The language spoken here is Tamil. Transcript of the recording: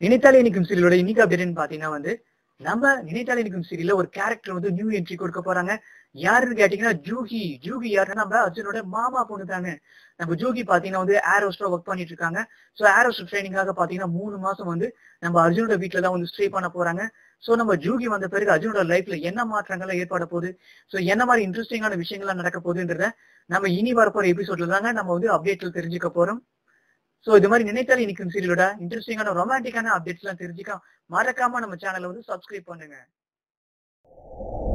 நினைத்தாலே இனிக்கும் சீரியலோட இன்னைக்கு அப்டேட்னு பாத்தீங்கன்னா வந்து நம்ம நினைத்தாலே இனிக்கும் சீரியல்ல ஒரு கேரக்டர் வந்து நியூ என்ட்ரி கொடுக்க போறாங்க யாருன்னு கேட்டீங்கன்னா ஜூஹி ஜூஹி யாருன்னா நம்ம அர்ஜுனோட மாமா பொண்ணு தாங்க நம்ம ஜூஹி பாத்தீங்கன்னா வந்து ஏரோஸ்ல ஒர்க் பண்ணிட்டு இருக்காங்க ஸோ ஏரோஸ் ட்ரைனிங்காக பாத்தீங்கன்னா மூணு மாசம் வந்து நம்ம அர்ஜுனோட வீட்டுல தான் வந்து ஸ்டே பண்ண போறாங்க ஸோ நம்ம ஜூகி வந்த பிறகு அர்ஜுனோட லைஃப்ல என்ன மாற்றங்கள்லாம் ஏற்பட போகுது ஸோ என்ன மாதிரி இன்ட்ரெஸ்டிங்கான விஷயங்கள்லாம் நடக்க போகுதுன்றத நம்ம இனி வரப்போற எபிசோட்ல தாங்க நம்ம வந்து அப்டேட்ல தெரிஞ்சுக்க போறோம் ஸோ இது மாதிரி நினைத்தால் இன்னைக்கு சீரியலோட இன்ட்ரெஸ்டிங்கான ரொமான்டிக்கான அப்டேட்ஸ் எல்லாம் தெரிஞ்சுக்க மறக்காம நம்ம சேனலை வந்து சப்ஸ்கிரைப் பண்ணுங்க